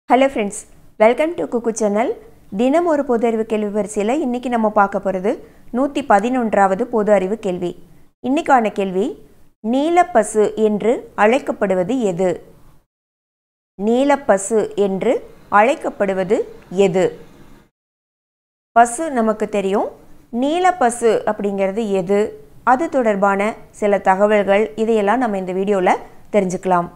hello friends welcome to cook channel தினம் ஒரு பொது அறிவு கேள்வி வரிசையில் இன்றைக்கி நம்ம பார்க்க போகிறது நூற்றி பதினொன்றாவது பொது அறிவு கேள்வி இன்னைக்கான கேள்வி நீலப்பசு என்று அழைக்கப்படுவது எது நீலப்பசு என்று அழைக்கப்படுவது எது பசு நமக்கு தெரியும் நீலப்பசு அப்படிங்கிறது எது அது தொடர்பான சில தகவல்கள் இதையெல்லாம் நம்ம இந்த வீடியோவில் தெரிஞ்சுக்கலாம்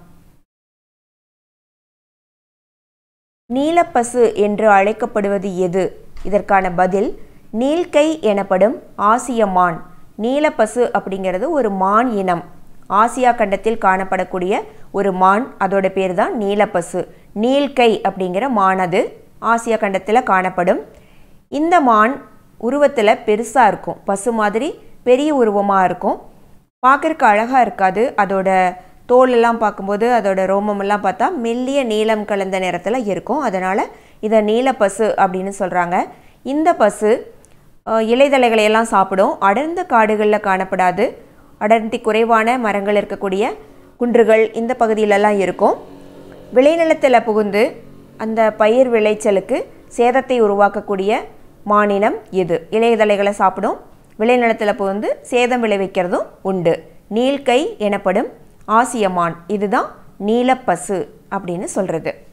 நீலப்பசு என்று அழைக்கப்படுவது எது இதற்கான பதில் நீல்கை எனப்படும் ஆசிய மான் நீலப்பசு அப்படிங்கிறது ஒரு மான் இனம் ஆசியா கண்டத்தில் காணப்படக்கூடிய ஒரு மான் அதோட பேர் தான் நீலப்பசு நீல்கை அப்படிங்கிற மான் அது ஆசியா கண்டத்தில் காணப்படும் இந்த மான் உருவத்தில் பெருசாக இருக்கும் பசு மாதிரி பெரிய உருவமாக இருக்கும் பார்க்குறக்கு அழகாக இருக்காது அதோட தோலெல்லாம் பார்க்கும்போது அதோட ரோமமெல்லாம் பார்த்தா மெல்லிய நீலம் கலந்த நிறத்தில் இருக்கும் அதனால் இதை நீலப்பசு அப்படின்னு சொல்கிறாங்க இந்த பசு அஹ், இலைதழைகளை எல்லாம் சாப்பிடும் அடர்ந்த காடுகளில் காணப்படாது அடர்த்தி குறைவான மரங்கள் இருக்கக்கூடிய குன்றுகள் இந்த பகுதியிலெல்லாம் இருக்கும் விளைநிலத்தில் புகுந்து அந்த பயிர் விளைச்சலுக்கு சேதத்தை உருவாக்கக்கூடிய மானினம் இது இலைதழைகளை சாப்பிடும் விளைநிலத்தில் புகுந்து சேதம் விளைவிக்கிறதும் உண்டு நீல்கை எனப்படும் ஆசிய மான் இதுதான் நீலப்பசு அப்படின்னு சொல்கிறது